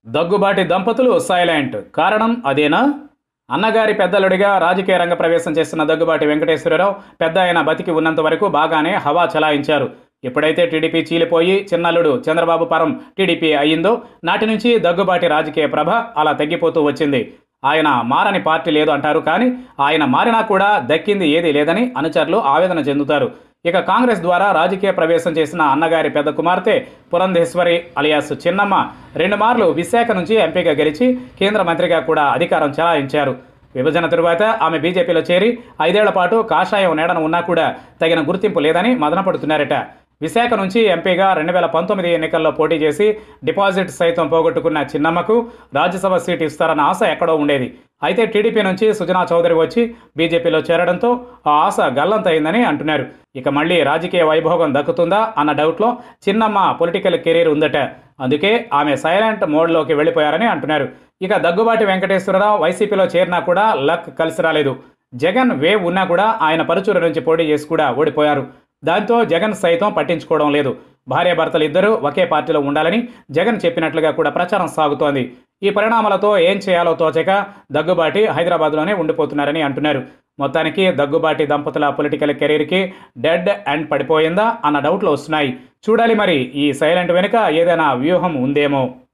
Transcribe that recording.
దగ్గుబాటి దంపతులు సైలెంట్ కారణం అదేనా అన్నగారి పెద్దలుడిగా రాజకీయ రంగ ప్రవేశం చేస్తున్న దగ్గుబాటి వెంకటేశ్వరరావు పెద్ద ఆయన బతికి ఉన్నంత వరకు బాగానే హవా చలాయించారు ఎప్పుడైతే టీడీపీ చీలిపోయి చిన్నల్లుడు చంద్రబాబు పరం టీడీపీ అయ్యిందో నాటి నుంచి దగ్గుబాటి రాజకీయ ప్రభ అలా తగ్గిపోతూ వచ్చింది ఆయన మారని పార్టీ లేదు అంటారు కానీ ఆయన మారినా కూడా దక్కింది ఏదీ లేదని అనుచరులు ఆవేదన చెందుతారు ఇక కాంగ్రెస్ ద్వారా రాజకీయ ప్రవేశం చేసిన అన్నగారి పెద్ద కుమార్తె పురంధేశ్వరి అలియాస్ చిన్నమ్మ రెండు మార్లు విశాఖ నుంచి ఎంపీగా గెలిచి కేంద్ర మంత్రిగా కూడా అధికారం చెలాయించారు విభజన తరువాత ఆమె బీజేపీలో చేరి ఐదేళ్ల పాటు కాషాయం నీడన ఉన్నా కూడా తగిన గుర్తింపు లేదని మదనపడుతున్నారట విశాఖ నుంచి ఎంపీగా రెండు వేల పంతొమ్మిది ఎన్నికల్లో పోటీ చేసి డిపాజిట్ సైతం పోగొట్టుకున్న చిన్నమ్మకు రాజ్యసభ సీటు ఇస్తారన్న ఆశ ఎక్కడో ఉండేది అయితే టీడీపీ నుంచి సుజనా చౌదరి వచ్చి బీజేపీలో చేరడంతో ఆ ఆశ గల్లంతయిందని అంటున్నారు ఇక మళ్ళీ రాజకీయ వైభోగం దక్కుతుందా అన్న డౌట్లో చిన్నమ్మ పొలిటికల్ కెరీర్ ఉందట అందుకే ఆమె సైలెంట్ మోడ్లోకి వెళ్ళిపోయారని అంటున్నారు ఇక దగ్గుబాటి వెంకటేశ్వరరావు వైసీపీలో చేరినా కూడా లక్ కలిసి రాలేదు జగన్ వేవ్ ఉన్నా కూడా ఆయన పరుచూరు నుంచి పోటీ చేసి కూడా ఓడిపోయారు దాంతో జగన్ సైతం పట్టించుకోవడం లేదు భార్యాభర్తలు ఇద్దరూ ఒకే పార్టీలో ఉండాలని జగన్ చెప్పినట్లుగా కూడా ప్రచారం సాగుతోంది ఈ పరిణామాలతో ఏం చేయాలో తోచక దగ్గుబాటి హైదరాబాద్లోనే ఉండిపోతున్నారని అంటున్నారు మొత్తానికి దగ్గుబాటి దంపతుల పొలిటికల్ కెరీర్కి డెడ్ అండ్ పడిపోయిందా అన్న డౌట్లు వస్తున్నాయి చూడాలి మరి ఈ సైలెంట్ వెనుక ఏదైనా వ్యూహం ఉందేమో